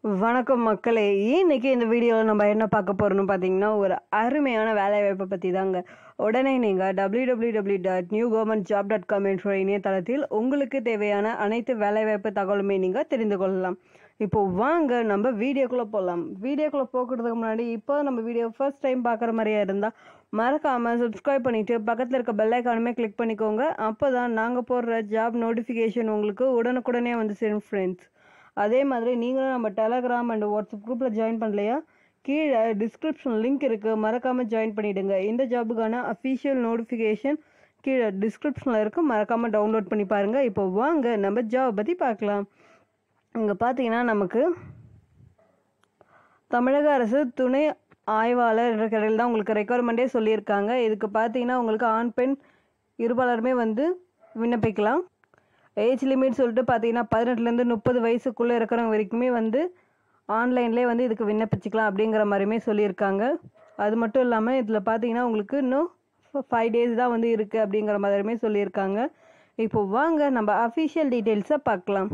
வணக்கம் மக்களே இன்னைக்கு இந்த வீடியோவில் நம்ம என்ன பார்க்க போறோம்னு பார்த்தீங்கன்னா ஒரு அருமையான வேலைவாய்ப்பை பற்றி தாங்க உடனே நீங்கள் W W W dot new government job dot com என்ற இணையதளத்தில் உங்களுக்கு தேவையான அனைத்து வேலைவாய்ப்பு தகவலுமே நீங்கள் தெரிந்து கொள்ளலாம் இப்போ வாங்க நம்ம வீடியோக்குள்ளே போகலாம் வீடியோக்குள்ளே போகிறதுக்கு முன்னாடி இப்போ நம்ம வீடியோ ஃபர்ஸ்ட் டைம் பார்க்குற மாதிரியா இருந்தால் மறக்காமல் சப்ஸ்கிரைப் பண்ணிவிட்டு பக்கத்தில் இருக்க பெல் ஐக்கானுமே கிளிக் பண்ணிக்கோங்க அப்போ தான் நாங்கள் போடுற ஜாப் நோட்டிஃபிகேஷன் உங்களுக்கு உடனுக்குடனே வந்து சேரும் ஃப்ரெண்ட்ஸ் அதே மாதிரி நீங்களும் நம்ம டெலகிராம் அண்ட் வாட்ஸ்அப் குரூப்பில் ஜாயின் பண்ணலையா கீழே டிஸ்கிரிப்ஷன் லிங்க் இருக்குது மறக்காமல் ஜாயின் பண்ணிவிடுங்க இந்த ஜாபுக்கான அஃபிஷியல் நோட்டிஃபிகேஷன் கீழே டிஸ்கிரிப்ஷனில் இருக்குது மறக்காமல் டவுன்லோட் பண்ணி பாருங்கள் இப்போ வாங்க நம்ம ஜாப் பற்றி பார்க்கலாம் இங்கே பார்த்தீங்கன்னா நமக்கு தமிழக அரசு துணை ஆய்வாளர் என்ற கடையில் தான் உங்களுக்கு ரெக்குவயர்மெண்ட்டே சொல்லியிருக்காங்க இதுக்கு பார்த்தீங்கன்னா உங்களுக்கு ஆண் பெண் இருபாலருமே வந்து விண்ணப்பிக்கலாம் ஏஜ் லிமிட் சொல்லிட்டு பார்த்தீங்கன்னா பதினெட்டுலேருந்து முப்பது வயசுக்குள்ளே இருக்கிறவங்க வரைக்குமே வந்து ஆன்லைன்லேயே வந்து இதுக்கு விண்ணப்பிச்சுக்கலாம் அப்படிங்கிற மாதிரியுமே சொல்லியிருக்காங்க அது மட்டும் இல்லாமல் இதில் பார்த்தீங்கன்னா உங்களுக்கு இன்னும் ஃபைவ் டேஸ் தான் வந்து இருக்குது அப்படிங்கிற மாதிரியுமே சொல்லியிருக்காங்க இப்போ வாங்க நம்ம அஃபிஷியல் டீட்டெயில்ஸை பார்க்கலாம்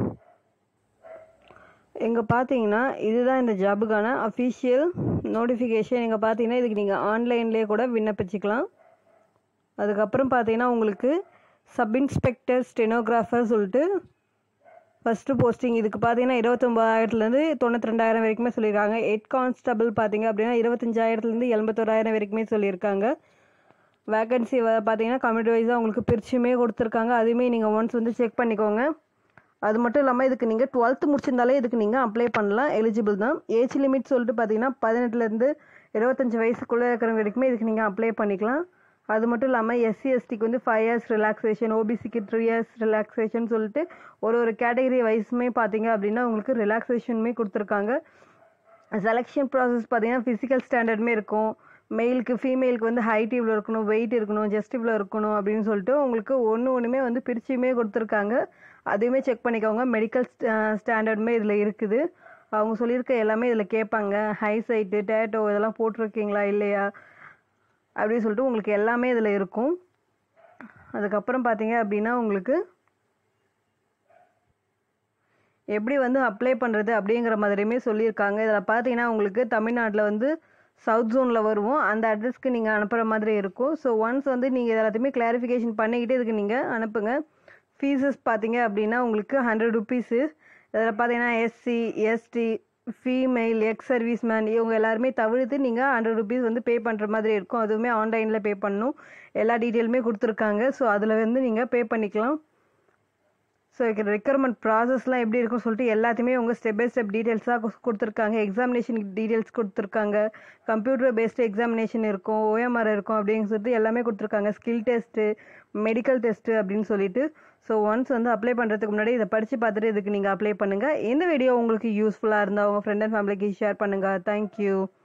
இங்கே பார்த்தீங்கன்னா இதுதான் இந்த ஜாபுக்கான அஃபிஷியல் நோட்டிஃபிகேஷன் இங்கே பார்த்தீங்கன்னா இதுக்கு நீங்கள் ஆன்லைன்லேயே கூட விண்ணப்பிச்சுக்கலாம் அதுக்கப்புறம் பார்த்தீங்கன்னா உங்களுக்கு சப் இன்ஸ்பெக்டர் ஸ்டெனோகிராஃபர் சொல்லிட்டு ஃபஸ்ட்டு போஸ்டிங் இதுக்கு பார்த்தீங்கன்னா இருபத்தொம்பதாயிரத்துலேருந்து தொண்ணூற்றி ரெண்டாயிரம் வரைக்குமே சொல்லியிருக்காங்க ஹெட் கான்ஸ்டபிள் பார்த்தீங்க அப்படின்னா இருபத்தஞ்சாயிரத்துலேருந்து எண்பத்தோராயிரம் வரைக்குமே சொல்லியிருக்காங்க வேகன்சி பார்த்தீங்கன்னா கம்யூனிட்டி வைஸாக உங்களுக்கு பிரிச்சுமே கொடுத்துருக்காங்க அதுவுமே நீங்கள் ஒன்ஸ் வந்து செக் பண்ணிக்கோங்க அது மட்டும் இல்லாமல் இதுக்கு நீங்கள் டுவெல்த்து முடிச்சிருந்தாலே இதுக்கு நீங்கள் அப்ளை பண்ணலாம் எலிஜிபிள் தான் ஏஜ் லிமிட் சொல்லிட்டு பார்த்தீங்கன்னா பதினெட்டுலேருந்து இருபத்தஞ்சி வயசுக்குள்ளே இருக்கிறவங்க வரைக்குமே இதுக்கு நீங்கள் அப்ளை பண்ணிக்கலாம் அது மட்டும் இல்லாமல் எஸ்சி எஸ்டிக்கு வந்து ஃபைவ் இயர்ஸ் ரிலாக்ஸேஷன் ஓபிசிக்கு த்ரீ இயர்ஸ் ரிலாக்ஸேஷன் சொல்லிட்டு ஒரு ஒரு கேட்டகரி வைஸுமே பார்த்தீங்க அப்படின்னா உங்களுக்கு ரிலாக்ஸேஷனுமே கொடுத்துருக்காங்க செலெக்ஷன் ப்ராசஸ் பார்த்தீங்கன்னா ஃபிசிக்கல் ஸ்டாண்டர்டுமே இருக்கும் மெயிலுக்கு ஃபீமேலுக்கு வந்து ஹைட் இவ்வளோ இருக்கணும் வெயிட் இருக்கணும் ஜஸ்ட் இவ்வளோ இருக்கணும் அப்படின்னு சொல்லிட்டு உங்களுக்கு ஒன்று ஒன்றுமே வந்து பிரிச்சுமே கொடுத்துருக்காங்க அதையுமே செக் பண்ணிக்கோங்க மெடிக்கல் ஸ்டாண்டர்டுமே இதில் இருக்குது அவங்க சொல்லியிருக்க எல்லாமே இதில் கேட்பாங்க ஹை சைட்டு டேட்டோ இதெல்லாம் போட்டிருக்கீங்களா இல்லையா அப்படின்னு சொல்லிட்டு உங்களுக்கு எல்லாமே இதில் இருக்கும் அதுக்கப்புறம் பார்த்தீங்க அப்படின்னா உங்களுக்கு எப்படி வந்து அப்ளை பண்ணுறது அப்படிங்கிற மாதிரியுமே சொல்லியிருக்காங்க இதில் பார்த்தீங்கன்னா உங்களுக்கு தமிழ்நாட்டில் வந்து சவுத் ஜோனில் வருவோம் அந்த அட்ரஸ்க்கு நீங்கள் அனுப்புகிற மாதிரி இருக்கும் ஸோ ஒன்ஸ் வந்து நீங்கள் இது எல்லாத்தையுமே கிளாரிஃபிகேஷன் பண்ணிக்கிட்டு இதுக்கு நீங்கள் அனுப்புங்க ஃபீஸஸ் பார்த்தீங்க அப்படின்னா உங்களுக்கு ஹண்ட்ரட் ருபீஸு இதில் பார்த்தீங்கன்னா SC ST female ex service man இவங்க எல்லாருமே தவிர்த்து நீங்கள் ஹண்ட்ரட் ருபீஸ் வந்து பே பண்ணுற மாதிரி இருக்கும் அதுவுமே ஆன்லைனில் பே பண்ணணும் எல்லா டீட்டெயிலுமே கொடுத்துருக்காங்க ஸோ அதில் வந்து நீங்கள் பே பண்ணிக்கலாம் ஸோ ரெக்யர்மெண்ட் ப்ராசஸ்லாம் எப்படி இருக்குன்னு சொல்லிட்டு எல்லாத்தையுமே உங்கள் ஸ்டெப் பை ஸ்டெப் டீட்டெயில்ஸாக கொடுத்துருக்காங்க எக்ஸாமினேஷன் டீட்டெயில்ஸ் கொடுத்துருக்காங்க கம்ப்யூட்டர் பேஸ்டு எக்ஸாமினேஷன் இருக்கும் ஓஎம்ஆர் இருக்கும் அப்படின்னு சொல்லிட்டு எல்லாமே கொடுத்துருக்காங்க ஸ்கில் டெஸ்ட்டு மெடிக்கல் டெஸ்ட்டு அப்படின்னு சொல்லிட்டு ஸோ ஒன்ஸ் வந்து அப்ளை பண்ணுறதுக்கு முன்னாடி இதை படித்து பார்த்துட்டு இதுக்கு நீங்கள் அப்ளை பண்ணுங்கள் இந்த வீடியோ உங்களுக்கு யூஸ்ஃபுல்லாக இருந்தால் உங்கள் ஃப்ரெண்ட் அண்ட் ஃபேமிலிக்கு ஷேர் பண்ணுங்கள் தேங்க்யூ